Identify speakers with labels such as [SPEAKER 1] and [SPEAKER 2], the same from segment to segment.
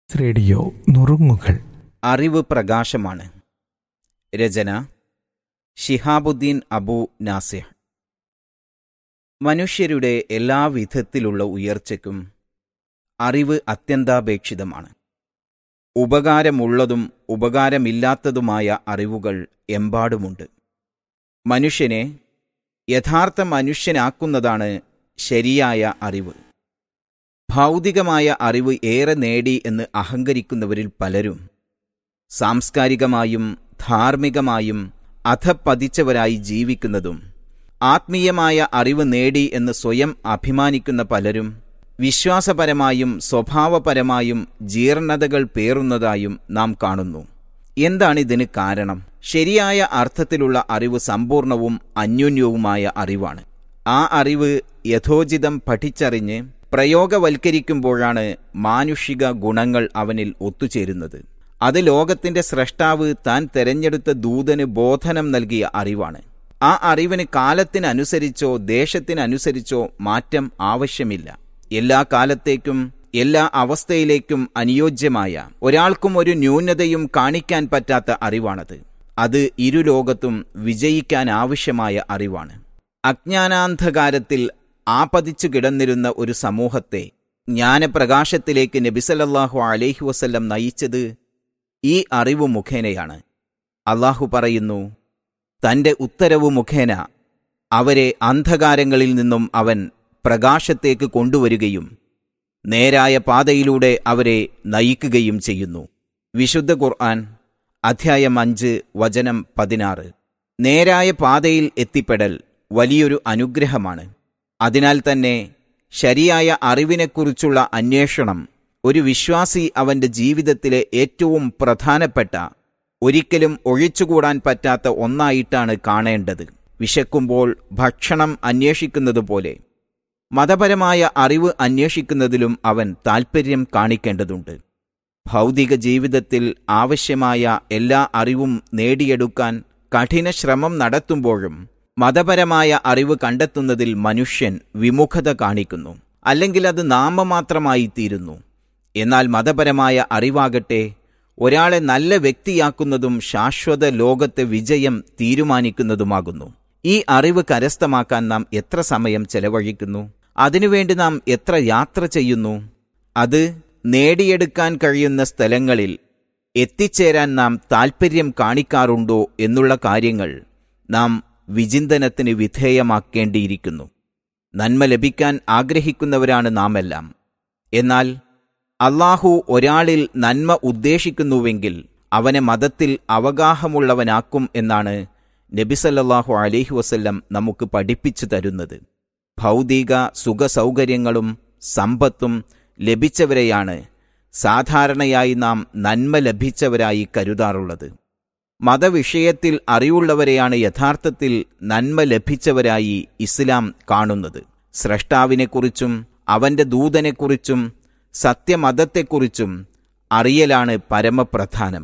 [SPEAKER 1] radio നുറുങ്ങുകൾ
[SPEAKER 2] അറിവ് പ്രകാശമാണ് രചന ഷിഹാബുദ്ദീൻ അബു നാസിഹ് മനുഷ്യരുടെ എല്ലാ വിധത്തിലുള്ള ഉയർച്ചയ്ക്കും അറിവ് അത്യന്താപേക്ഷിതമാണ് ഉപകാരമുള്ളതും ഉപകാരമില്ലാത്തതുമായ അറിവുകൾ എമ്പാടുമുണ്ട് മനുഷ്യനെ യഥാർത്ഥ മനുഷ്യനാക്കുന്നതാണ് ശരിയായ അറിവ് ഭൗതികമായ അറിവ് ഏറെ നേടി എന്ന് അഹങ്കരിക്കുന്നവരിൽ പലരും സാംസ്കാരികമായും ധാർമ്മികമായും അധപ്പതിച്ചവരായി ജീവിക്കുന്നതും ആത്മീയമായ അറിവ് നേടി എന്ന് സ്വയം അഭിമാനിക്കുന്ന പലരും വിശ്വാസപരമായും സ്വഭാവപരമായും ജീർണതകൾ പേറുന്നതായും നാം കാണുന്നു എന്താണിതിന് കാരണം ശരിയായ അർത്ഥത്തിലുള്ള അറിവ് സമ്പൂർണവും അന്യോന്യവുമായ അറിവാണ് ആ അറിവ് യഥോചിതം പഠിച്ചറിഞ്ഞ് പ്രയോഗവൽക്കരിക്കുമ്പോഴാണ് മാനുഷിക ഗുണങ്ങൾ അവനിൽ ഒത്തുചേരുന്നത് അത് ലോകത്തിന്റെ സ്രഷ്ടാവ് താൻ തെരഞ്ഞെടുത്ത ദൂതന് ബോധനം നൽകിയ അറിവാണ് ആ അറിവിന് കാലത്തിനനുസരിച്ചോ ദേശത്തിനനുസരിച്ചോ മാറ്റം ആവശ്യമില്ല എല്ലാ കാലത്തേക്കും എല്ലാ അവസ്ഥയിലേക്കും അനുയോജ്യമായ ഒരാൾക്കും ഒരു ന്യൂനതയും കാണിക്കാൻ പറ്റാത്ത അറിവാണത് അത് ഇരു ലോകത്തും വിജയിക്കാൻ ആവശ്യമായ അറിവാണ് അജ്ഞാനാന്ധകാരത്തിൽ ആപതിച്ചു കിടന്നിരുന്ന ഒരു സമൂഹത്തെ ജ്ഞാനപ്രകാശത്തിലേക്ക് നബിസലല്ലാഹു അലൈഹി വസല്ലം നയിച്ചത് ഈ അറിവ് മുഖേനയാണ് അള്ളാഹു പറയുന്നു തന്റെ ഉത്തരവ് മുഖേന അവരെ അന്ധകാരങ്ങളിൽ നിന്നും അവൻ പ്രകാശത്തേക്ക് കൊണ്ടുവരികയും നേരായ പാതയിലൂടെ അവരെ നയിക്കുകയും ചെയ്യുന്നു വിശുദ്ധ ഖുർആൻ അധ്യായം അഞ്ച് വചനം പതിനാറ് നേരായ പാതയിൽ എത്തിപ്പെടൽ വലിയൊരു അനുഗ്രഹമാണ് അതിനാൽ തന്നെ ശരിയായ അറിവിനെക്കുറിച്ചുള്ള അന്വേഷണം ഒരു വിശ്വാസി അവന്റെ ജീവിതത്തിലെ ഏറ്റവും പ്രധാനപ്പെട്ട ഒരിക്കലും ഒഴിച്ചുകൂടാൻ പറ്റാത്ത ഒന്നായിട്ടാണ് കാണേണ്ടത് വിശക്കുമ്പോൾ ഭക്ഷണം അന്വേഷിക്കുന്നത് പോലെ മതപരമായ അറിവ് അന്വേഷിക്കുന്നതിലും അവൻ താൽപ്പര്യം കാണിക്കേണ്ടതുണ്ട് ഭൗതിക ജീവിതത്തിൽ ആവശ്യമായ എല്ലാ അറിവും നേടിയെടുക്കാൻ കഠിന ശ്രമം നടത്തുമ്പോഴും മതപരമായ അറിവ് കണ്ടെത്തുന്നതിൽ മനുഷ്യൻ വിമുഖത കാണിക്കുന്നു അല്ലെങ്കിൽ അത് നാമമാത്രമായി തീരുന്നു എന്നാൽ മതപരമായ അറിവാകട്ടെ ഒരാളെ നല്ല വ്യക്തിയാക്കുന്നതും ശാശ്വത ലോകത്തെ വിജയം തീരുമാനിക്കുന്നതുമാകുന്നു ഈ അറിവ് കരസ്ഥമാക്കാൻ നാം എത്ര സമയം ചെലവഴിക്കുന്നു അതിനുവേണ്ടി നാം എത്ര യാത്ര ചെയ്യുന്നു അത് നേടിയെടുക്കാൻ കഴിയുന്ന സ്ഥലങ്ങളിൽ എത്തിച്ചേരാൻ നാം താൽപ്പര്യം കാണിക്കാറുണ്ടോ എന്നുള്ള കാര്യങ്ങൾ നാം വിചിന്തനത്തിന് വിധേയമാക്കേണ്ടിയിരിക്കുന്നു നന്മ ലഭിക്കാൻ ആഗ്രഹിക്കുന്നവരാണ് നാമെല്ലാം എന്നാൽ അള്ളാഹു ഒരാളിൽ നന്മ ഉദ്ദേശിക്കുന്നുവെങ്കിൽ അവനെ മതത്തിൽ അവഗാഹമുള്ളവനാക്കും എന്നാണ് നബിസല്ലാഹു അലൈഹി വസല്ലം നമുക്ക് പഠിപ്പിച്ചു തരുന്നത് ഭൗതിക സുഖസൗകര്യങ്ങളും സമ്പത്തും ലഭിച്ചവരെയാണ് സാധാരണയായി നാം നന്മ ലഭിച്ചവരായി കരുതാറുള്ളത് മതവിഷയത്തിൽ അറിവുള്ളവരെയാണ് യഥാർത്ഥത്തിൽ നന്മ ലഭിച്ചവരായി ഇസ്ലാം കാണുന്നത് സ്രഷ്ടാവിനെക്കുറിച്ചും അവന്റെ ദൂതനെക്കുറിച്ചും സത്യമതത്തെക്കുറിച്ചും അറിയലാണ് പരമപ്രധാനം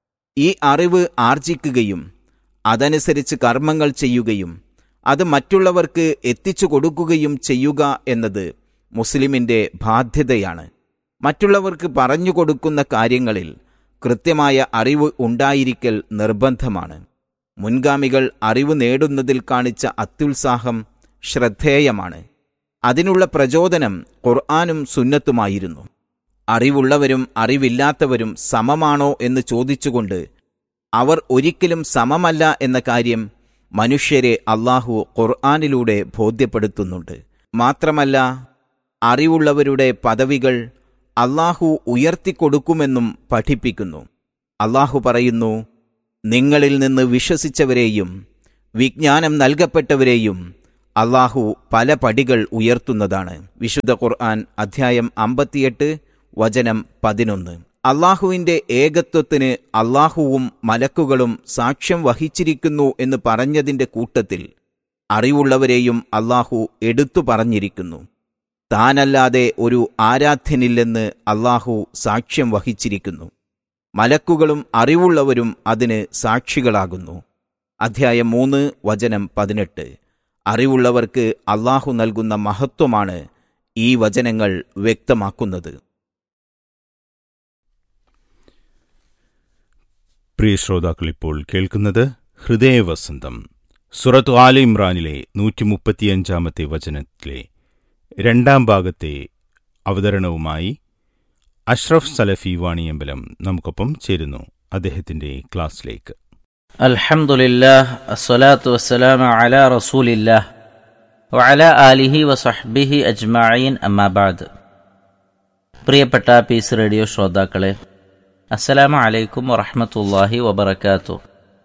[SPEAKER 2] ഈ അറിവ് ആർജിക്കുകയും അതനുസരിച്ച് കർമ്മങ്ങൾ ചെയ്യുകയും അത് മറ്റുള്ളവർക്ക് എത്തിച്ചു കൊടുക്കുകയും ചെയ്യുക എന്നത് മുസ്ലിമിന്റെ ബാധ്യതയാണ് മറ്റുള്ളവർക്ക് പറഞ്ഞു കൊടുക്കുന്ന കാര്യങ്ങളിൽ കൃത്യമായ അറിവ് ഉണ്ടായിരിക്കൽ നിർബന്ധമാണ് മുൻഗാമികൾ അറിവ് നേടുന്നതിൽ കാണിച്ച അത്യുത്സാഹം ശ്രദ്ധേയമാണ് അതിനുള്ള പ്രചോദനം ഖുർആാനും സുന്നത്തുമായിരുന്നു അറിവുള്ളവരും അറിവില്ലാത്തവരും സമമാണോ എന്ന് ചോദിച്ചുകൊണ്ട് അവർ ഒരിക്കലും സമമല്ല എന്ന കാര്യം മനുഷ്യരെ അള്ളാഹു ഖുർആാനിലൂടെ ബോധ്യപ്പെടുത്തുന്നുണ്ട് മാത്രമല്ല അറിവുള്ളവരുടെ പദവികൾ അള്ളാഹു ഉയർത്തിക്കൊടുക്കുമെന്നും പഠിപ്പിക്കുന്നു അള്ളാഹു പറയുന്നു നിങ്ങളിൽ നിന്ന് വിശ്വസിച്ചവരെയും വിജ്ഞാനം നൽകപ്പെട്ടവരെയും അള്ളാഹു പല പടികൾ ഉയർത്തുന്നതാണ് വിശുദ്ധ ഖുർആൻ അധ്യായം അമ്പത്തിയെട്ട് വചനം പതിനൊന്ന് അള്ളാഹുവിന്റെ ഏകത്വത്തിന് അള്ളാഹുവും മലക്കുകളും സാക്ഷ്യം വഹിച്ചിരിക്കുന്നു എന്ന് പറഞ്ഞതിന്റെ കൂട്ടത്തിൽ അറിവുള്ളവരെയും അള്ളാഹു എടുത്തു പറഞ്ഞിരിക്കുന്നു താനല്ലാതെ ഒരു ആരാധ്യനില്ലെന്ന് അള്ളാഹു സാക്ഷ്യം വഹിച്ചിരിക്കുന്നു മലക്കുകളും അറിവുള്ളവരും അതിന് സാക്ഷികളാകുന്നു അധ്യായം മൂന്ന് വചനം പതിനെട്ട് അറിവുള്ളവർക്ക് അള്ളാഹു നൽകുന്ന മഹത്വമാണ് ഈ വചനങ്ങൾ വ്യക്തമാക്കുന്നത്
[SPEAKER 3] പ്രിയ ശ്രോതാക്കൾ ഇപ്പോൾ കേൾക്കുന്നത് ഹൃദയവസന്തം സുറത്ത് ആല ഇമ്രാനിലെ നൂറ്റി മുപ്പത്തിയഞ്ചാമത്തെ വചനത്തിലെ രണ്ടാം ഭാഗത്തെ അവതരണവുമായി അഷ്റഫ് സലഫി വാണിയമ്പലം നമുക്കൊപ്പം ചേരുന്നു അദ്ദേഹത്തിന്റെ ക്ലാസ്സിലേക്ക്
[SPEAKER 4] الحمد لله الصلاة والسلام على رسول الله وعلى آله وصحبه أجمعين أما بعد പ്രിയപ്പെട്ട പീസ് റേഡിയോ ശ്രോതാക്കളെ അസ്സലാമു അലൈക്കും വറഹ്മത്തുള്ളാഹി വബറകാത്തു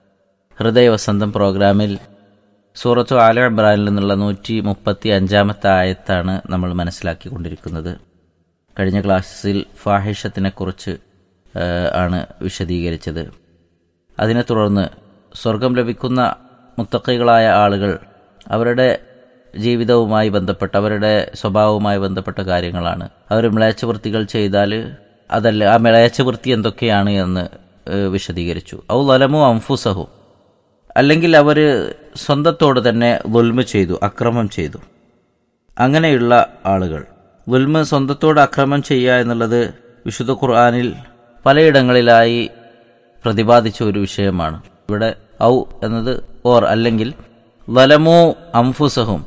[SPEAKER 4] ഹൃദയവസന്തം പ്രോഗ്രാമിൽ സൂറത്തു ആല ഇബ്രാനിൽ നിന്നുള്ള നൂറ്റി മുപ്പത്തി അഞ്ചാമത്തെ ആയത്താണ് നമ്മൾ മനസ്സിലാക്കിക്കൊണ്ടിരിക്കുന്നത് കഴിഞ്ഞ ക്ലാസ്സിൽ ഫാഹിഷത്തിനെക്കുറിച്ച് ആ, ആണ് വിശദീകരിച്ചത് അതിനെ തുടർന്ന് സ്വർഗം ലഭിക്കുന്ന മുത്തക്കൈകളായ ആളുകൾ അവരുടെ ജീവിതവുമായി ബന്ധപ്പെട്ട അവരുടെ സ്വഭാവവുമായി ബന്ധപ്പെട്ട കാര്യങ്ങളാണ് അവർ മിളയച്ചവൃത്തികൾ ചെയ്താൽ അതല്ല ആ മിളയച്ചവൃത്തി എന്തൊക്കെയാണ് എന്ന് ഏഹ്, വിശദീകരിച്ചു ഔ ലലമു അംഫുസഹു അല്ലെങ്കിൽ അവർ സ്വന്തത്തോട് തന്നെ ദുൽമ ചെയ്തു അക്രമം ചെയ്തു അങ്ങനെയുള്ള ആളുകൾ ദുൽമ സ്വന്തത്തോട് അക്രമം ചെയ്യുക എന്നുള്ളത് വിശുദ്ധ ഖുർആാനിൽ പലയിടങ്ങളിലായി പ്രതിപാദിച്ച ഒരു വിഷയമാണ് ഇവിടെ ഔ എന്നത് ഓർ അല്ലെങ്കിൽ വലമു അംഫുസഹും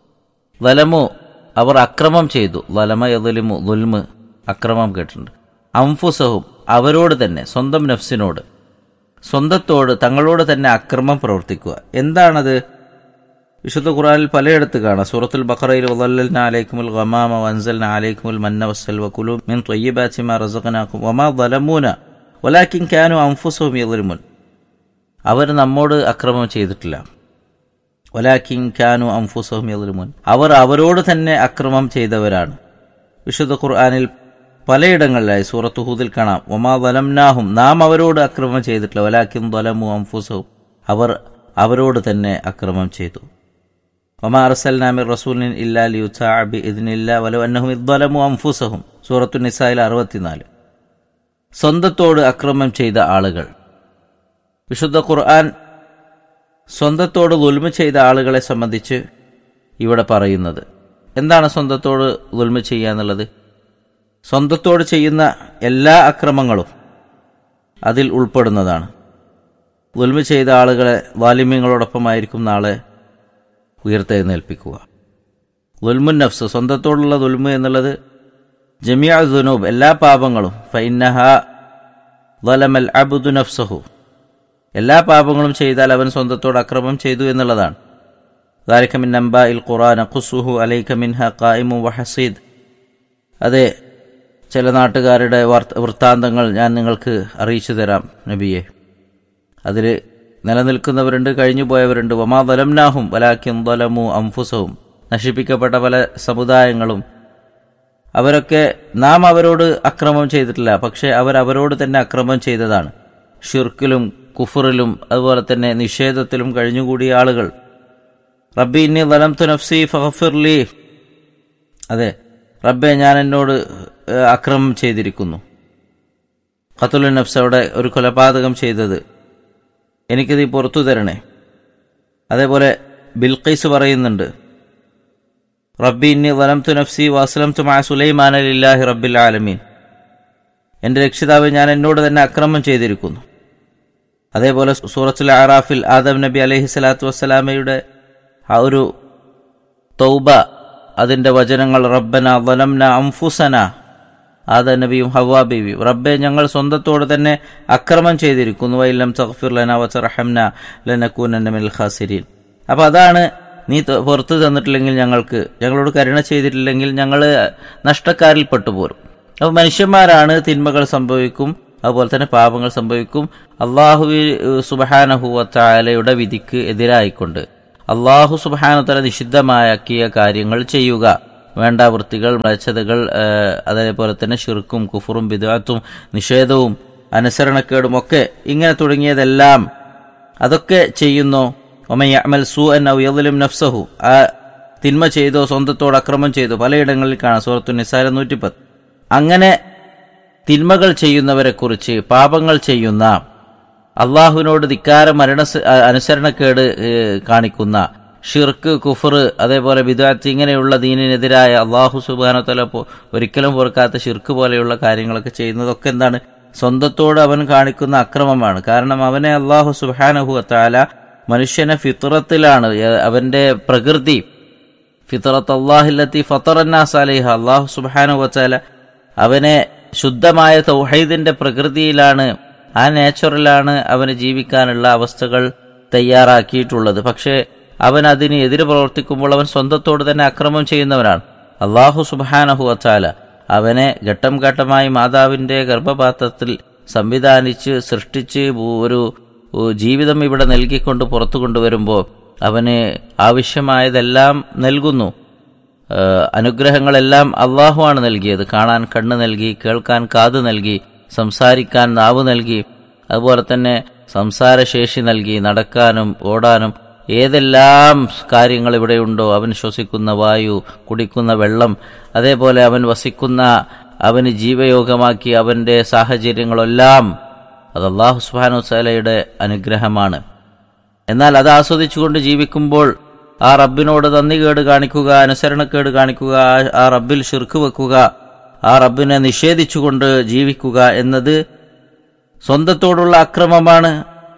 [SPEAKER 4] വലമു അവർ അക്രമം ചെയ്തു വലമ യദുലിമു ദുൽമ് അക്രമം കേട്ടിട്ടുണ്ട് അംഫുസഹും അവരോട് തന്നെ സ്വന്തം നഫ്സിനോട് സ്വന്തത്തോട് തങ്ങളോട് തന്നെ അക്രമം പ്രവർത്തിക്കുക എന്താണത് വിശുദ്ധ ഖുറാനിൽ പലയിടത്ത് കാണാം സൂറത്തുൽ ബഖറയിൽ വദല്ലൽന അലൈക്കുമുൽ ഗമാമ വൻസൽന അലൈക്കുമുൽ മന്ന വസ്സൽവ കുലു മിൻ ത്വയ്യിബാത്തി മാ റസഖനാക്കും വമാ ദലമൂന വലാക്കിൻ കാനു അൻഫുസഹും യദ്ലിമുൻ അവർ നമ്മോട് അക്രമം ചെയ്തിട്ടില്ല വലാക്കിൻ കാനു അൻഫുസഹും യദ്ലിമുൻ അവർ അവരോട് തന്നെ അക്രമം ചെയ്തവരാണ് വിശുദ്ധ ഖുർആനിൽ പലയിടങ്ങളിലായി സൂറത്ത് ഹൂദിൽ കാണാം ഒമാ വലംനാഹും നാം അവരോട് അക്രമം ചെയ്തിട്ടില്ല വലാക്കിൻ ദലമു അംഫുസഹും അവർ അവരോട് തന്നെ അക്രമം ചെയ്തു ഒമാ അറസൽനാമിർ റസൂലിൻ ഇല്ലാ ലിയുത്താബി ഇതിനില്ല വലോ അന്നഹും ഇദ്ദലമു അംഫുസഹും സൂറത്തു നിസായിൽ അറുപത്തിനാല് സ്വന്തത്തോട് അക്രമം ചെയ്ത ആളുകൾ വിശുദ്ധ ഖുർആൻ സ്വന്തത്തോട് ദുൽമ ചെയ്ത ആളുകളെ സംബന്ധിച്ച് ഇവിടെ പറയുന്നത് എന്താണ് സ്വന്തത്തോട് ദുൽമ ചെയ്യുക എന്നുള്ളത് സ്വന്തത്തോട് ചെയ്യുന്ന എല്ലാ അക്രമങ്ങളും അതിൽ ഉൾപ്പെടുന്നതാണ് ദുൽമ ചെയ്ത ആളുകളെ വാലിമ്യങ്ങളോടൊപ്പമായിരിക്കും നാളെ ഉയർത്തെഴുന്നേൽപ്പിക്കുക ദുൽമുൻ നഫ്സ് സ്വന്തത്തോടുള്ള ദുൽമ എന്നുള്ളത് ജമിയ ദുനൂബ് എല്ലാ പാപങ്ങളും ഫൈനഹ വലമൽ അബുദു നഫ്സഹു എല്ലാ പാപങ്ങളും ചെയ്താൽ അവൻ സ്വന്തത്തോട് അക്രമം ചെയ്തു എന്നുള്ളതാണ് ذلك من نباء القرآن قصه عليك منها قائم وحصيد അതെ ചില നാട്ടുകാരുടെ വാർത്ത വൃത്താന്തങ്ങൾ ഞാൻ നിങ്ങൾക്ക് അറിയിച്ചു തരാം നബിയെ അതിൽ നിലനിൽക്കുന്നവരുണ്ട് കഴിഞ്ഞു പോയവരുണ്ട് വമാ ദലംനാഹും വലാക്കിൻ ദലമു അംഫുസവും നശിപ്പിക്കപ്പെട്ട പല സമുദായങ്ങളും അവരൊക്കെ നാം അവരോട് അക്രമം ചെയ്തിട്ടില്ല പക്ഷെ അവർ അവരോട് തന്നെ അക്രമം ചെയ്തതാണ് ഷിർക്കിലും കുഫറിലും അതുപോലെ തന്നെ നിഷേധത്തിലും കഴിഞ്ഞുകൂടിയ ആളുകൾ റബ്ബി ഇന്നി വലംതു നഫ്സി ഫഹഫിർലി അതെ റബ്ബെ ഞാൻ എന്നോട് ഏഹ്, അക്രമം ചെയ്തിരിക്കുന്നു ഖത്തുൽ നഫ്സ് അവിടെ ഒരു കൊലപാതകം ചെയ്തത് എനിക്കിത് പുറത്തു തരണേ അതേപോലെ ബിൽഖീസ് പറയുന്നുണ്ട് റബ്ബി ഇന്നി വലംതു നഫ്സി വസ്ലംതു മാ സുലൈമാൻ അലില്ലാഹി റബ്ബിൽ ആലമീൻ എന്റെ രക്ഷിതാവ് ഞാൻ എന്നോട് തന്നെ അക്രമം ചെയ്തിരിക്കുന്നു അതേപോലെ സൂറത്തുൽ ആറാഫിൽ ആദം നബി അലൈഹി സ്വലാത്തു വസ്സലാമയുടെ ആ ഒരു തൗബ അതിന്റെ വചനങ്ങൾ റബ്ബന വലംന അംഫുസന ആദ നബിയും ഹവാ ബീവിയും റബ്ബെ ഞങ്ങൾ സ്വന്തത്തോട് തന്നെ അക്രമം ചെയ്തിരിക്കുന്നു വൈലം തഗ്ഫിർ ലന വതർഹംന ലനകൂനന്ന മിനൽ ഖാസിരീൻ അപ്പോൾ അതാണ് നീ ത- പുറത്തു തന്നിട്ടില്ലെങ്കിൽ ഞങ്ങൾക്ക് ഞങ്ങളോട് കരുണ ചെയ്തിട്ടില്ലെങ്കിൽ ഞങ്ങൾ നഷ്ടക്കാരിൽ പെട്ടുപോരും അപ്പോൾ മനുഷ്യന്മാരാണ് തിന്മകൾ സംഭവിക്കും അതുപോലെ തന്നെ പാപങ്ങൾ സംഭവിക്കും അള്ളാഹു സുബഹാനഹുവത്തായാലയുടെ വിധിക്ക് എതിരായിക്കൊണ്ട് അള്ളാഹു സുബഹാനത്തല നിഷിദ്ധമാക്കിയ കാര്യങ്ങൾ ചെയ്യുക വേണ്ട വൃത്തികൾ മ്ലേച്ഛതകൾ ഏഹ്, അതേപോലെ തന്നെ ഷിർക്കും കുഫറും ബിദാത്തും നിഷേധവും അനുസരണക്കേടും ഒക്കെ ഇങ്ങനെ തുടങ്ങിയതെല്ലാം അതൊക്കെ ചെയ്യുന്നു ഒമയഅമൽ സു യദലും നഫ്സഹു ആ തിന്മ ചെയ്തോ സ്വന്തത്തോട് അക്രമം ചെയ്തോ പലയിടങ്ങളിൽ കാണാം സൂറത്തു നിസാര നൂറ്റിപ്പത്ത് അങ്ങനെ തിന്മകൾ ചെയ്യുന്നവരെക്കുറിച്ച് പാപങ്ങൾ ചെയ്യുന്ന അള്ളാഹുവിനോട് ധിക്കാര മരണ അനുസരണക്കേട് ഏഹ്, കാണിക്കുന്ന ഷിർക്ക് കുഫർ അതേപോലെ ബിദാത്ത് ഇങ്ങനെയുള്ള ദീനിനെതിരായ അള്ളാഹു സുബാനത്തല ഒരിക്കലും പൊറുക്കാത്ത ഷിർക്ക് പോലെയുള്ള കാര്യങ്ങളൊക്കെ ചെയ്യുന്നതൊക്കെ എന്താണ് സ്വന്തത്തോട് അവൻ കാണിക്കുന്ന അക്രമമാണ് കാരണം അവനെ അള്ളാഹു സുബാനഹു താല മനുഷ്യനെ ഫിത്രത്തിലാണ് ഏ- അവന്റെ പ്രകൃതി ഫിത്രത്ത് അള്ളാഹില്ലത്തി ഫത്തറന്നാസ് അലൈഹ അള്ളാഹു സുബാനു വച്ചാല അവനെ ശുദ്ധമായ തൗഹീദിന്റെ പ്രകൃതിയിലാണ് ആ നേച്ചറിലാണ് അവന് ജീവിക്കാനുള്ള അവസ്ഥകൾ തയ്യാറാക്കിയിട്ടുള്ളത് പക്ഷേ അവൻ അതിന് എതിര് പ്രവർത്തിക്കുമ്പോൾ അവൻ സ്വന്തത്തോട് തന്നെ അക്രമം ചെയ്യുന്നവനാണ് അള്ളാഹു സുബാനഹു വച്ചാല അവനെ ഘട്ടം ഘട്ടമായി മാതാവിന്റെ ഗർഭപാത്രത്തിൽ സംവിധാനിച്ച് സൃഷ്ടിച്ച് ഒരു ഒരു ജീവിതം ഇവിടെ നൽകിക്കൊണ്ട് പുറത്തു കൊണ്ടുവരുമ്പോൾ അവന് ആവശ്യമായതെല്ലാം നൽകുന്നു ഏഹ് അനുഗ്രഹങ്ങളെല്ലാം അള്ളാഹുവാണ് നൽകിയത് കാണാൻ കണ്ണ് നൽകി കേൾക്കാൻ കാത് നൽകി സംസാരിക്കാൻ നാവ് നൽകി അതുപോലെ തന്നെ സംസാരശേഷി നൽകി നടക്കാനും ഓടാനും ഏതെല്ലാം കാര്യങ്ങൾ ഇവിടെയുണ്ടോ അവൻ ശ്വസിക്കുന്ന വായു കുടിക്കുന്ന വെള്ളം അതേപോലെ അവൻ വസിക്കുന്ന അവന് ജീവയോഗമാക്കി അവന്റെ സാഹചര്യങ്ങളെല്ലാം അത് അള്ളാഹു സുബാനു സലയുടെ അനുഗ്രഹമാണ് എന്നാൽ അത് ആസ്വദിച്ചുകൊണ്ട് ജീവിക്കുമ്പോൾ ആ റബ്ബിനോട് നന്ദികേട് കാണിക്കുക അനുസരണക്കേട് കാണിക്കുക ആ- ആ റബ്ബിൽ ഷിർക്ക് വെക്കുക ആ റബ്ബിനെ നിഷേധിച്ചുകൊണ്ട് ജീവിക്കുക എന്നത് സ്വന്തത്തോടുള്ള അക്രമമാണ്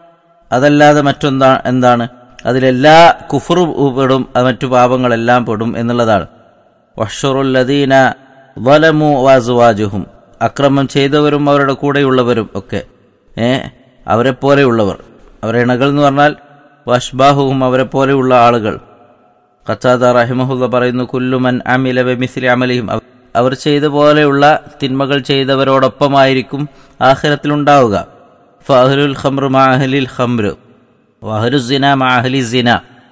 [SPEAKER 4] അതല്ലാതെ മറ്റൊന്നാ എന്താണ് അതിലെല്ലാ കുഫറും പെടും അത് മറ്റു പാപങ്ങളെല്ലാം പെടും എന്നുള്ളതാണ് വഷറുല്ലദീന വലമു വാസുവാജുഹും അക്രമം ചെയ്തവരും അവരുടെ കൂടെയുള്ളവരും ഒക്കെ ഏ അവരെ പോലെയുള്ളവർ അവരെ ഇണകൾ എന്ന് പറഞ്ഞാൽ വഷ്ബാഹുവും അവരെ പോലെയുള്ള ആളുകൾ ഖത്താദ റഹിമഹുല്ല പറയുന്നു കുല്ലുമൻ അമില ബമിസ്ലി അമലിയും അവ- അവർ ചെയ്ത പോലെയുള്ള തിന്മകൾ ചെയ്തവരോടൊപ്പമായിരിക്കും ആഖിറത്തിലുണ്ടാവുക ഫഹലുൽ ഖംറു മാഹലിൽ ഖംറ് വഹലുസിന മാഹലി സിന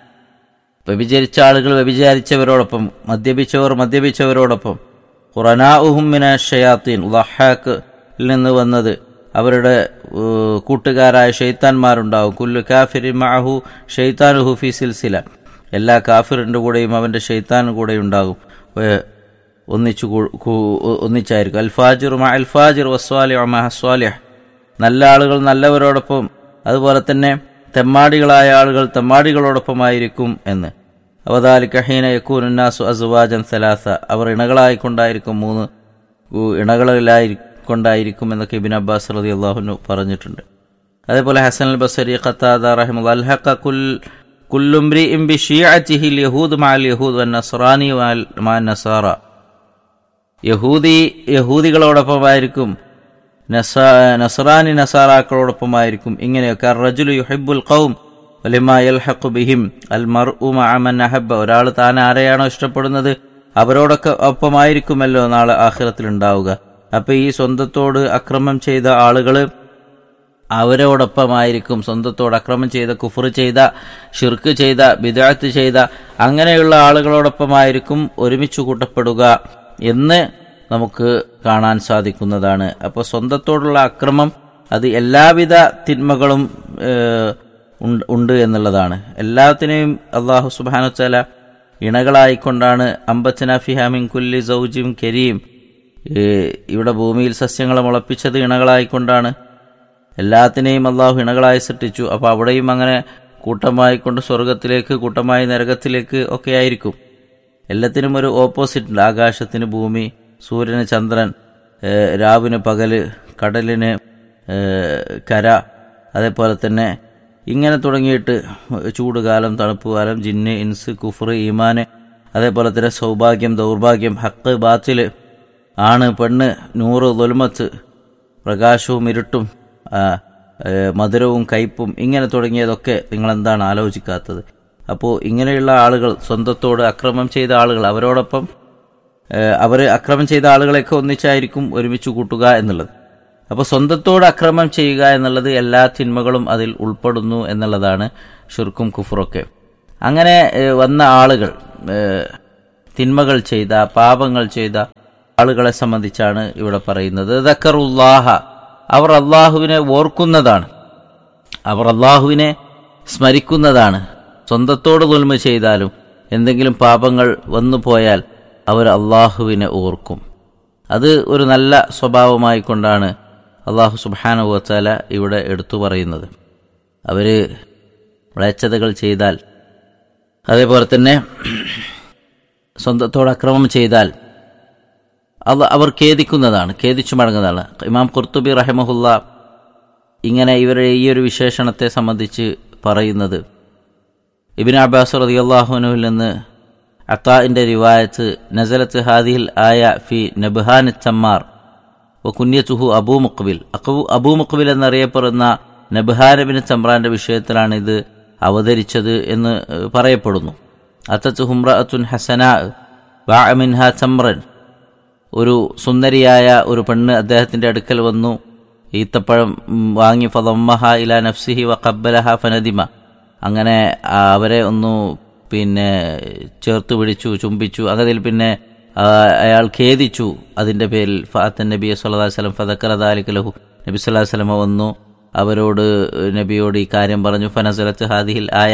[SPEAKER 4] വ്യഭിചരിച്ച ആളുകൾ വ്യഭിചാരിച്ചവരോടൊപ്പം മദ്യപിച്ചവർ മദ്യപിച്ചവരോടൊപ്പം ഖുറനാഉഹുമിന ഷയാത്തീൻ ലഹാക്കിൽ നിന്ന് വന്നത് അവരുടെ ഏഹ്, കൂട്ടുകാരായ ഷെയ്ത്താൻമാരുണ്ടാവും കുല്ലു കാഫിരി മഅഹു ഷെയ്ത്താനുഹു ഫി സിൽസില എല്ലാ കാഫിറിന്റെ കൂടെയും അവന്റെ ഷെയ്ത്താനും കൂടെ ഉണ്ടാകും ഏഹ്, ഒന്നിച്ചു കൂ- കൂ- ഒന്നിച്ചായിരിക്കും അൽഫാജിർ മ അൽഫാജിർ വസ്വാലിഹ് മഹ സ്വാലിഹ് നല്ല ആളുകൾ നല്ലവരോടൊപ്പം അതുപോലെ തന്നെ തെമ്മാടികളായ ആളുകൾ തെമ്മാടികളോടൊപ്പമായിരിക്കും എന്ന് അവതാലിക ഹീന യക്കൂനുന്നാസു അസുവാജൻ സലാസ അവർ ഇണകളായിക്കൊണ്ടായിരിക്കും മൂന്ന് ഉ- ഇണകളിലായിക്കൊണ്ടായിരിക്കും എന്നൊക്കെ ഇബിൻ അബ്ബാസ് റതി അള്ളാഹുനു പറഞ്ഞിട്ടുണ്ട് അതേപോലെ ഹസൻ അൽ ബസരി ഖത്താദ റഹിമുള്ള അൽഹഖ കുൽ കുല്ലുംരി ഇം ബി ഷിയഅതിഹിൽ യഹൂദ് മഅൽ യഹൂദ് വൻ നസ്റാനി മഅൽ മഅൻ നസാറ യഹൂദി യഹൂദികളോടൊപ്പമായിരിക്കും നസ- നസറാനി നസാറാക്കളോടൊപ്പമായിരിക്കും ഇങ്ങനെയൊക്കെ റജുലു യുഹിബുൽ ഖൗം വലിമ യൽഹഖു ബിഹിം അൽ മർഉ മഅ മൻ അഹബ്ബ ഒരാൾ താൻ ആരെയാണോ ഇഷ്ടപ്പെടുന്നത് അവരോടൊക്കെ ഒപ്പമായിരിക്കുമല്ലോ നാളെ ആഖിറത്തിൽ ഉണ്ടാവുക അപ്പൊ ഈ സ്വന്തത്തോട് അക്രമം ചെയ്ത ആളുകള് അവരോടൊപ്പമായിരിക്കും സ്വന്തത്തോട് അക്രമം ചെയ്ത കുഫർ ചെയ്ത ഷിർക്ക് ചെയ്ത ബിദാത്ത് ചെയ്ത അങ്ങനെയുള്ള ആളുകളോടൊപ്പമായിരിക്കും ഒരുമിച്ച് കൂട്ടപ്പെടുക എന്ന് നമുക്ക് കാണാൻ സാധിക്കുന്നതാണ് അപ്പോൾ സ്വന്തത്തോടുള്ള അക്രമം അത് എല്ലാവിധ തിന്മകളും ഏഹ്, ഉണ്ട്- ഉണ്ട് എന്നുള്ളതാണ് എല്ലാത്തിനെയും അള്ളാഹു സുബാനുത്തല ഇണകളായിക്കൊണ്ടാണ് അമ്പത്തിന ഫിഹാമിൻ കുല്ലി സൗജിം കരീം ഏഹ്, ഇവിടെ ഭൂമിയിൽ സസ്യങ്ങളെ മുളപ്പിച്ചത് ഇണകളായിക്കൊണ്ടാണ് എല്ലാത്തിനെയും അള്ളാഹു ഇണകളായി സൃഷ്ടിച്ചു അപ്പോൾ അവിടെയും അങ്ങനെ കൂട്ടമായി കൊണ്ട് സ്വർഗത്തിലേക്ക് കൂട്ടമായി നരകത്തിലേക്ക് ഒക്കെ ആയിരിക്കും എല്ലാത്തിനും ഒരു ഓപ്പോസിറ്റ് ഉണ്ട് ആകാശത്തിന് ഭൂമി സൂര്യന് ചന്ദ്രൻ ഏഹ് രാവിന് പകല് കടലിന് ഏഹ് കര അതേപോലെ തന്നെ ഇങ്ങനെ തുടങ്ങിയിട്ട് ചൂടുകാലം തണുപ്പുകാലം ജിന്ന് ഇൻസ് കുഫർ ഈമാന് അതേപോലെ തന്നെ സൗഭാഗ്യം ദൗർഭാഗ്യം ഹക്ക് ബാത്തില് ആണ് പെണ്ണ് നൂറ് ദുൽമത്ത് പ്രകാശവും ഇരുട്ടും ആ, ഏ, മധുരവും കയ്പും ഇങ്ങനെ തുടങ്ങിയതൊക്കെ നിങ്ങൾ എന്താണ് ആലോചിക്കാത്തത് അപ്പോൾ ഇങ്ങനെയുള്ള ആളുകൾ സ്വന്തത്തോട് അക്രമം ചെയ്ത ആളുകൾ അവരോടൊപ്പം അവർ അക്രമം ചെയ്ത ആളുകളെയൊക്കെ ഒന്നിച്ചായിരിക്കും ഒരുമിച്ച് കൂട്ടുക എന്നുള്ളത് അപ്പോൾ സ്വന്തത്തോട് അക്രമം ചെയ്യുക എന്നുള്ളത് എല്ലാ തിന്മകളും അതിൽ ഉൾപ്പെടുന്നു എന്നുള്ളതാണ് ഷിർക്കും കുഫറൊക്കെ അങ്ങനെ ഏ, വന്ന ആളുകൾ ഏ, തിന്മകൾ ചെയ്ത പാപങ്ങൾ ചെയ്ത ആളുകളെ സംബന്ധിച്ചാണ് ഇവിടെ പറയുന്നത് ദക്കറുല്ലാഹ അവർ അള്ളാഹുവിനെ ഓർക്കുന്നതാണ് അവർ അള്ളാഹുവിനെ സ്മരിക്കുന്നതാണ് സ്വന്തത്തോട് തുൽമ ചെയ്താലും എന്തെങ്കിലും പാപങ്ങൾ വന്നു പോയാൽ അവർ അള്ളാഹുവിനെ ഓർക്കും അത് ഒരു നല്ല സ്വഭാവമായി കൊണ്ടാണ് അള്ളാഹു സുബാനുവത്താല ഇവിടെ എടുത്തു പറയുന്നത് അവര് മ്ലേച്ഛതകൾ ചെയ്താൽ അതേപോലെ തന്നെ സ്വന്തത്തോട് അക്രമം ചെയ്താൽ അത് അവർ ഖേദിക്കുന്നതാണ് ഖേദിച്ചു മടങ്ങുന്നതാണ് ഇമാം ഖുർത്തുബി റഹമഹുല്ല ഇങ്ങനെ ഇവരുടെ ഈ ഒരു വിശേഷണത്തെ സംബന്ധിച്ച് പറയുന്നത് ഇബിൻ അബ്ബാസ് റളിയല്ലാഹുവിനുവിൽ നിന്ന് അത്താഇന്റെ റിവായത്ത് നസലത്ത് ഹാദിഹിൽ ആയ ഫി നബ്ഹാൻ ചമ്മാർ വ കുന്യത്തുഹു അബൂ മുഖബിൽ അബൂ അബൂ മുഖബിൽ എന്നറിയപ്പെടുന്ന നബ്ഹാനബിന് ചമ്രാന്റെ വിഷയത്തിലാണ് ഇത് അവതരിച്ചത് എന്ന് ഏഹ്, പറയപ്പെടുന്നു അത്തത്ത് ഹുംറഅത്തുൻ ഹസന മിൻഹ ചമ്രൻ ഒരു സുന്ദരിയായ ഒരു പെണ്ണ് അദ്ദേഹത്തിന്റെ അടുക്കൽ വന്നു ഈത്തപ്പഴം ഉം, വാങ്ങി ഫതമ്മഹ ഇല നഫ്സിഹി വ കബ്ബലഹ ഫനദിമ അങ്ങനെ ആ, അവരെ ഒന്ന് പിന്നെ ചേർത്ത് പിടിച്ചു ചുംബിച്ചു അതിൽ പിന്നെ ആ, അയാൾ ഖേദിച്ചു അതിന്റെ പേരിൽ ഫാത്തൻ നബി സല്ലല്ലാഹു അലൈഹി വസല്ലം ഫദക്കറ ദാലിക ലഹു നബി സല്ലല്ലാഹു അലൈഹി വസല്ലം വന്നു അവരോട് നബിയോട് ഈ കാര്യം പറഞ്ഞു ഫനസലത്ത് ഹാദിഹിൽ ആയ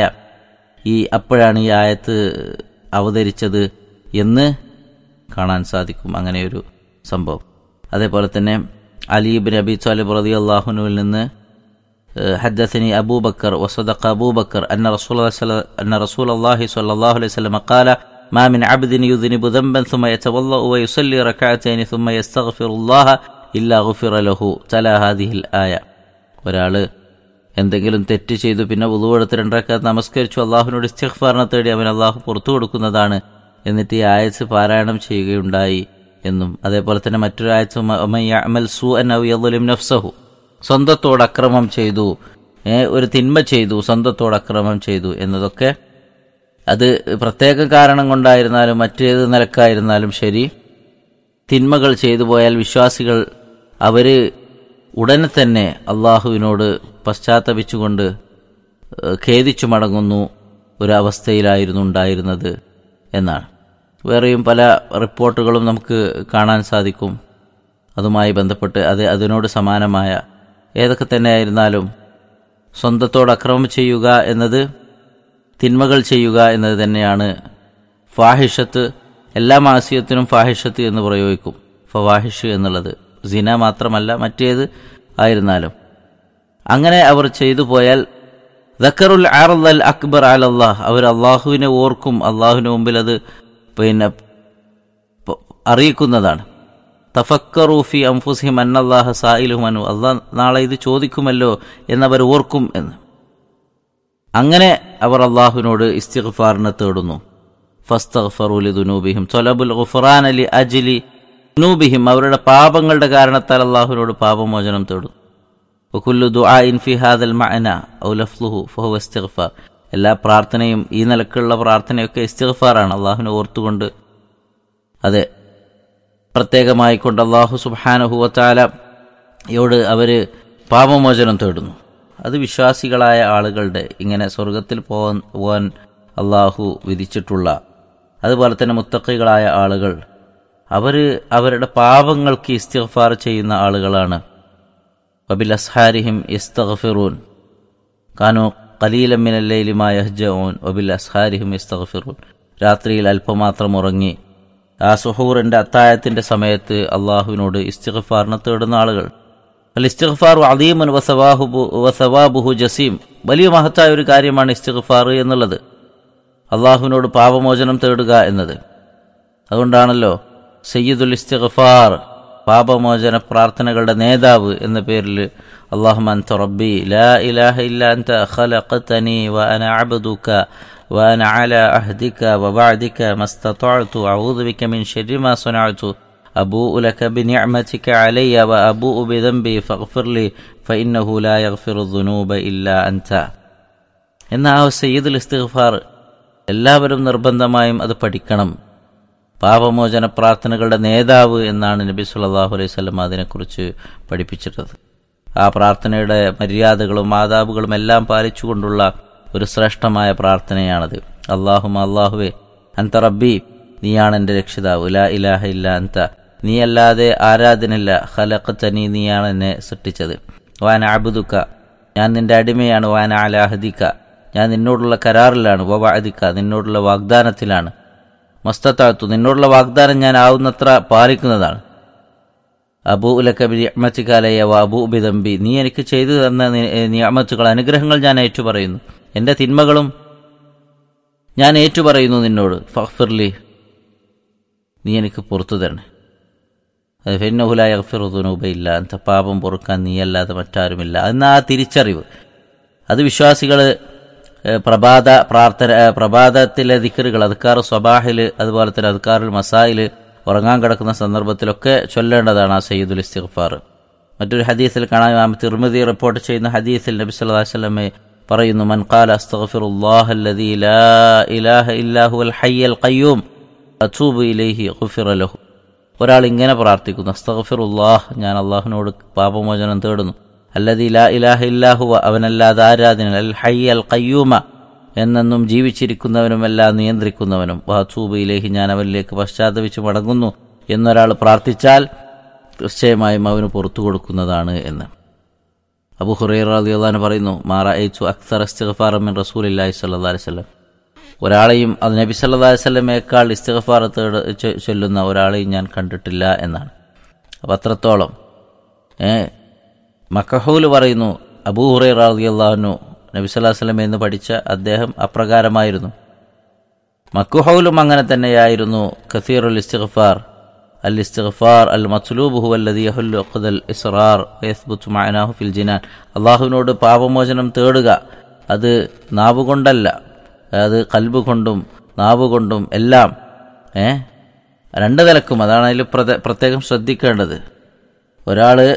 [SPEAKER 4] ഈ അപ്പോഴാണ് ഈ ആയത്ത് അവതരിച്ചത് എന്ന് കാണാൻ സാധിക്കും അങ്ങനെ ഒരു സംഭവം അതേപോലെ തന്നെ അലീബിൻ അബി സാലിബ് റതി അള്ളാഹുനുവിൽ നിന്ന് ഏഹ്, حدثني أبو بكر وصدق أبو بكر أن رسول الله صلى أن رسول الله صلى الله عليه وسلم قال ما من عبد يذنب ذنبا ثم يتوضأ ويصلي ركعتين ثم يستغفر الله إلا غفر له تلا هذه الآية ഒരാള് എന്തെങ്കിലും തെറ്റ് ചെയ്തു പിന്നെ ഉളുവെടുത്ത് രണ്ടരക്കാത്ത് നമസ്കരിച്ചു അള്ളാഹുവിനോട് ഇസ്തിഗ്ഫാറിനെ തേടി അവൻ അള്ളാഹു പുറത്തു കൊടുക്കുന്നതാണ് എന്നിട്ട് ഈ ആയത്ത് പാരായണം ചെയ്യുകയുണ്ടായി എന്നും അതേപോലെ തന്നെ മറ്റൊരു ആയത്ത് അമൽ സു അൻ നഫ്സഹു സ്വന്തത്തോട് അക്രമം ചെയ്തു ഏ, ഒരു തിന്മ ചെയ്തു സ്വന്തത്തോട് അക്രമം ചെയ്തു എന്നതൊക്കെ അത് പ്രത്യേക കാരണം കൊണ്ടായിരുന്നാലും മറ്റേത് നിലക്കായിരുന്നാലും ശരി തിന്മകൾ ചെയ്തു പോയാൽ വിശ്വാസികൾ അവര് ഉടനെ തന്നെ അള്ളാഹുവിനോട് പശ്ചാത്തപിച്ചുകൊണ്ട് ഏഹ്, ഖേദിച്ചു മടങ്ങുന്നു ഒരവസ്ഥയിലായിരുന്നു ഉണ്ടായിരുന്നത് എന്നാണ് വേറെയും പല റിപ്പോർട്ടുകളും നമുക്ക് കാണാൻ സാധിക്കും അതുമായി ബന്ധപ്പെട്ട് അത് അതിനോട് സമാനമായ ഏതൊക്കെ തന്നെയായിരുന്നാലും സ്വന്തത്തോട് അക്രമം ചെയ്യുക എന്നത് തിന്മകൾ ചെയ്യുക എന്നത് തന്നെയാണ് ഫാഹിഷത്ത് എല്ലാ മാസിയത്തിനും ഫാഹിഷത്ത് എന്ന് പ്രയോഗിക്കും ഫവാഹിഷ് എന്നുള്ളത് സിന മാത്രമല്ല മറ്റേത് ആയിരുന്നാലും അങ്ങനെ അവർ ചെയ്തു പോയാൽ ദക്കറുൽ ആറൽ അക്ബർ അലല്ലാഹ് അവർ അള്ളാഹുവിനെ ഓർക്കും അള്ളാഹുവിന് മുമ്പിൽ അത് പിന്നെ പ- അറിയിക്കുന്നതാണ് തഫക്കറൂഫി അംഫുസിഹിം അന്നല്ലാഹ സായിലുമനു അള്ളാഹ് നാളെ ഇത് ചോദിക്കുമല്ലോ എന്നവർ ഓർക്കും എന്ന് അങ്ങനെ അവർ അള്ളാഹുവിനോട് ഇസ്തിഗ്ഫാറിനെ തേടുന്നു ഫസ്തഗ്ഫറുലി ദുനൂബിഹിം തൊലബുൽ ഗുഫറാൻ അലി അജിലി ദുനൂബിഹിം അവരുടെ പാപങ്ങളുടെ കാരണത്താൽ അള്ളാഹുവിനോട് പാപമോചനം തേടുന്നു വകുല്ലു ദുആഇൻ ഫി ഹാദൽ മഅന ഔ ലഫ്ലുഹു ഫഹുവ ഇസ്തിഗ്ഫാർ എല്ലാ പ്രാർത്ഥനയും ഈ നിലക്കുള്ള പ്രാർത്ഥനയൊക്കെ ഇസ്തിഗ്ഫാറാണ് അള്ളാഹുവിനെ ഓർത്തുകൊണ്ട് അതെ പ്രത്യേകമായി കൊണ്ട് അള്ളാഹു സുബാനഹുവത്താല യോട് അവര് പാപമോചനം തേടുന്നു അത് വിശ്വാസികളായ ആളുകളുടെ ഇങ്ങനെ സ്വർഗത്തിൽ പോവാൻ പോവാൻ അള്ളാഹു വിധിച്ചിട്ടുള്ള അതുപോലെ തന്നെ മുത്തക്കികളായ ആളുകൾ അവര് അവരുടെ പാപങ്ങൾക്ക് ഇസ്തിഗ്ഫാർ ചെയ്യുന്ന ആളുകളാണ് വബിൽ അസ്ഹാരിഹിം ഇസ്തഗ്ഫിറൂൻ കാനു കലീലമ്മിനല്ലയിലുമായ യഹ്ജഊൻ വബിൽ അസ്ഹാരിഹിം ഇസ്തഗ്ഫിറൂൻ രാത്രിയിൽ അല്പമാത്രം ഉറങ്ങി ആ സുഹൂറിന്റെ അത്തായത്തിന്റെ സമയത്ത് അള്ളാഹുവിനോട് ഇസ്തിഗ്ഫാറിനെ തേടുന്ന ആളുകൾ അൽ ഇസ്തിഗ്ഫാർ അദീമൻ വസവാഹുബു വസവാബുഹു ജസീം വലിയ മഹത്തായ ഒരു കാര്യമാണ് ഇസ്തിഗ്ഫാർ എന്നുള്ളത് അള്ളാഹുവിനോട് പാപമോചനം തേടുക എന്നത് അതുകൊണ്ടാണല്ലോ സയ്യിദുൽ ഇസ്തിഗ്ഫാർ പാപമോചന പ്രാർത്ഥനകളുടെ നേതാവ് എന്ന പേരിൽ اللهم أنت ربي لا إله إلا أنت خلقتني وأنا عبدك وأنا على عهدك وبعدك ما استطعت أعوذ بك من شر ما صنعت أبوء لك بنعمتك علي وأبوء بذنبي فاغفر لي فإنه لا يغفر الذنوب إلا أنت എന്ന ആ സയ്യിദുൽ ഇസ്തിഗ്ഫാർ എല്ലാവരും നിർബന്ധമായും അത് പഠിക്കണം പാപമോചന പ്രാർത്ഥനകളുടെ നേതാവ് എന്നാണ് നബി സല്ലല്ലാഹു അലൈഹി വസല്ലം അതിനെക്കുറിച്ച് പഠിപ്പിച്ചിട്ടത് ആ പ്രാർത്ഥനയുടെ മര്യാദകളും ആദാബുകളും എല്ലാം പാലിച്ചുകൊണ്ടുള്ള ഒരു ശ്രേഷ്ഠമായ പ്രാർത്ഥനയാണത് അള്ളാഹുമ അള്ളാഹുവേ അന്ത റബ്ബി നീയാണ് എൻ്റെ രക്ഷിതാവ് ലാ ഇലാഹ ഇല്ല അന്ത നീയല്ലാതെ ആരാധനില്ല ഖലഖത്തനി നീയാണ് എന്നെ സൃഷ്ടിച്ചത് വാന അബുദുക്ക ഞാൻ നിന്റെ അടിമയാണ് വാന അലാഹദിക്ക ഞാൻ നിന്നോടുള്ള കരാറിലാണ് വവാദിക്ക നിന്നോടുള്ള വാഗ്ദാനത്തിലാണ് മസ്തത്താത്തു നിന്നോടുള്ള വാഗ്ദാനം ഞാൻ ആവുന്നത്ര പാലിക്കുന്നതാണ് അബൂ ഉലക്കബിഅമത്തിക്കാലയ വ അബൂ ബിദംബി നീ എനിക്ക് ചെയ്തു തന്ന നിയമത്തുകൾ അനുഗ്രഹങ്ങൾ ഞാൻ ഏറ്റുപറയുന്നു എൻ്റെ തിന്മകളും ഞാൻ ഏറ്റുപറയുന്നു നിന്നോട് ഫഖ്ഫിർലി നീ എനിക്ക് പുറത്തു തരണേ ഫെന്നഹുലായ ഫിറുദുനൂബയില്ല അന്ത പാപം പൊറുക്കാൻ നീയല്ലാതെ മറ്റാരുമില്ല എന്ന ആ തിരിച്ചറിവ് അത് വിശ്വാസികൾ പ്രഭാത പ്രാർത്ഥന ഏ, പ്രഭാതത്തിലെ ദിക്കറുകൾ അദ്ക്കാർ സ്വബാഹിൽ അതുപോലെ തന്നെ അദ്ക്കാറുൽ മസായിൽ ഉറങ്ങാൻ കിടക്കുന്ന സന്ദർഭത്തിലൊക്കെ ചൊല്ലേണ്ടതാണ് ആ സയ്യിദുൽ ഇസ്തിഗ്ഫാർ മറ്റൊരു ഹദീസിൽ കാണാൻ ഇമാം തിർമിദി റിപ്പോർട്ട് ചെയ്യുന്ന ഹദീസിൽ നബി സല്ലല്ലാഹു അലൈഹി വസല്ലമയെ പറയുന്നു മൻ ഖാല അസ്തഗ്ഫിറുല്ലാഹ അല്ലദീ ലാ ഇലാഹ ഇല്ലാ ഹുവൽ ഹയ്യൽ ഖയ്യൂം അതൂബു ഇലൈഹി ഗുഫിറ ലഹു ഒരാൾ ഇങ്ങനെ പ്രാർത്ഥിക്കുന്നു അസ്തഗ്ഫിറുല്ലാഹ് ഞാൻ അള്ളാഹുവിനോട് പാപമോചനം തേടുന്നു അല്ലദീ ലാ ഇലാഹ ഇല്ലാഹുവ അവനല്ലാതെ ആരാധന അൽ ഹയ്യ അൽ ഖയ്യൂമ എന്നെന്നും ജീവിച്ചിരിക്കുന്നവനുമെല്ലാം നിയന്ത്രിക്കുന്നവനും വാസൂബയിലേക്ക് ഞാൻ അവനിലേക്ക് പശ്ചാത്തപിച്ച് മടങ്ങുന്നു എന്നൊരാൾ പ്രാർത്ഥിച്ചാൽ തീർച്ചയായും അവന് പുറത്തു കൊടുക്കുന്നതാണ് എന്ന് അബു ഹുറൈറ റളിയല്ലാഹു പറയുന്നു മാറ അയച്ചു അക്സർ ഇസ്തിഗ്ഫാറമിൻ റസൂലില്ലാഹി സ്വല്ലല്ലാഹു അലൈഹി വസല്ലം ഒരാളെയും അത് നബി സല്ലല്ലാഹു അലൈഹി വസല്ലമയേക്കാൾ ഇസ്തിഗ്ഫാർ തേട് ചൊ- ചൊല്ലുന്ന ഒരാളെയും ഞാൻ കണ്ടിട്ടില്ല എന്നാണ് അപ്പം അത്രത്തോളം ഏ മക്കഹൂൽ പറയുന്നു അബൂ ഹുറൈറ റളിയല്ലാഹു നബി സല്ലല്ലാഹു അലൈഹി വസല്ലം എന്ന് പഠിച്ച അദ്ദേഹം അപ്രകാരമായിരുന്നു മക്കുഹൗലും അങ്ങനെ തന്നെയായിരുന്നു കസീറുൽ ഇസ്തിഗ്ഫാർ അൽ ഇസ്തിഗ്ഫാർ അൽ മത്ലൂബ് ഹുവ അല്ലദി യഹുല്ലു ഉഖ്ദൽ ഇസ്റാർ വയസ്ബുത്തു മഅനാഹു ഫിൽ ജിനാൻ അള്ളാഹുവിനോട് പാപമോചനം തേടുക അത് നാവ് കൊണ്ടല്ല അത് കൽബ് കൊണ്ടും നാവ് കൊണ്ടും എല്ലാം ഏ രണ്ട് നിലക്കും അതാണ് അതിൽ പ്രത- പ്രത്യേകം ശ്രദ്ധിക്കേണ്ടത് ഒരാള്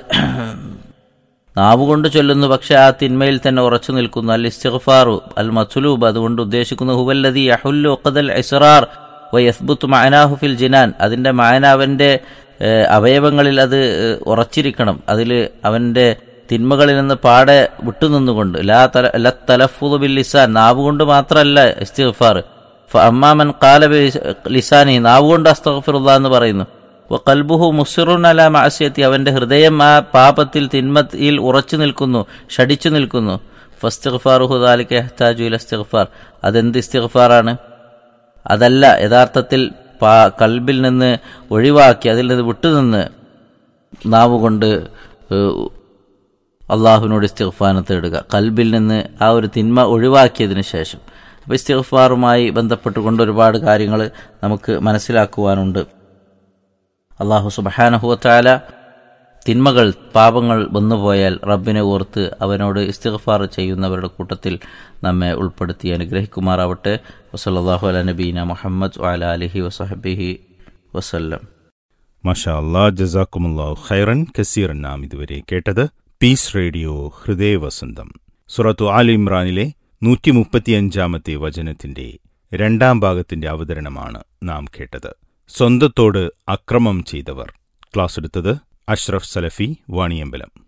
[SPEAKER 4] നാവ് കൊണ്ട് ചൊല്ലുന്നു പക്ഷെ ആ തിന്മയിൽ തന്നെ ഉറച്ചു നിൽക്കുന്നു അൽ ഇസ്തിഗ്ഫാറു അൽ മസുലൂബ് അതുകൊണ്ട് ഉദ്ദേശിക്കുന്നു ഹുവല്ലദി യഹുല്ലു ഉഖദൽ ഇസ്റാർ വയസ്ബുത്ത് മഅനാഹു ഫിൽ ജിനാൻ അതിന്റെ മായന അവന്റെ ഏഹ്, അവയവങ്ങളിൽ അത് ഏഹ്, ഉറച്ചിരിക്കണം അതിൽ അവന്റെ തിന്മകളിൽ നിന്ന് പാടെ വിട്ടുനിന്നുകൊണ്ട് ലാ തല ല തലഫുദ് ബിൽ ലിസാൻ നാവ് കൊണ്ട് മാത്രമല്ല ഇസ്തിഗ്ഫാർ അമ്മാമൻ കാല ലിസാനി നാവ് കൊണ്ട് അസ്തഗ്ഫിറുല്ലാ എന്ന് പറയുന്നു കൽബുഹു മുസിറുൻ അല മാസിയത്തി അവന്റെ ഹൃദയം ആ പാപത്തിൽ തിന്മത്തിൽ ഉറച്ചു നിൽക്കുന്നു ഷടിച്ചു നിൽക്കുന്നു ഫസ്തിഗ്ഫാറുഹു ദാലിക യഹ്താജു ഇല ഇസ്തിഗ്ഫാർ അതെന്ത് ഇസ്തിഗ്ഫാറാണ് അതല്ല യഥാർത്ഥത്തിൽ പാ കൽബിൽ നിന്ന് ഒഴിവാക്കി അതിൽ നിന്ന് വിട്ടുനിന്ന് നാവ് കൊണ്ട് ഏഹ്, അള്ളാഹുവിനോട് ഇസ്തിഗ്ഫാനം തേടുക കൽബിൽ നിന്ന് ആ ഒരു തിന്മ ഒഴിവാക്കിയതിനു ശേഷം അപ്പോൾ ഇസ്തിഗ്ഫാറുമായി ബന്ധപ്പെട്ടുകൊണ്ട് ഒരുപാട് കാര്യങ്ങൾ നമുക്ക് മനസ്സിലാക്കുവാനുണ്ട് അള്ളാഹു സുബഹാനഹുവത്താല തിന്മകൾ പാപങ്ങൾ വന്നുപോയാൽ റബ്ബിനെ ഓർത്ത് അവനോട് ഇസ്തിഗ്ഫാർ ചെയ്യുന്നവരുടെ കൂട്ടത്തിൽ നമ്മെ ഉൾപ്പെടുത്തി അനുഗ്രഹിക്കുമാറാവട്ടെ വസല്ലാഹു അല നബീന മുഹമ്മദ് അല അലഹി വസഹബിഹി വസല്ലം
[SPEAKER 3] മഷാ അല്ലാ ജസാക്കുമുല്ലാഹു ഖൈറൻ കസീറൻ നാം ഇതുവരെ കേട്ടത് പീസ് റേഡിയോ ഹൃദയവസന്തം സുറത്തു ആൽ ഇമ്രാനിലെ നൂറ്റി മുപ്പത്തിയഞ്ചാമത്തെ വചനത്തിന്റെ രണ്ടാം ഭാഗത്തിന്റെ അവതരണമാണ് നാം കേട്ടത് സ്വന്തത്തോട് അക്രമം ചെയ്തവർ ക്ലാസ് എടുത്തത് അഷ്റഫ് സലഫി വാണിയമ്പലം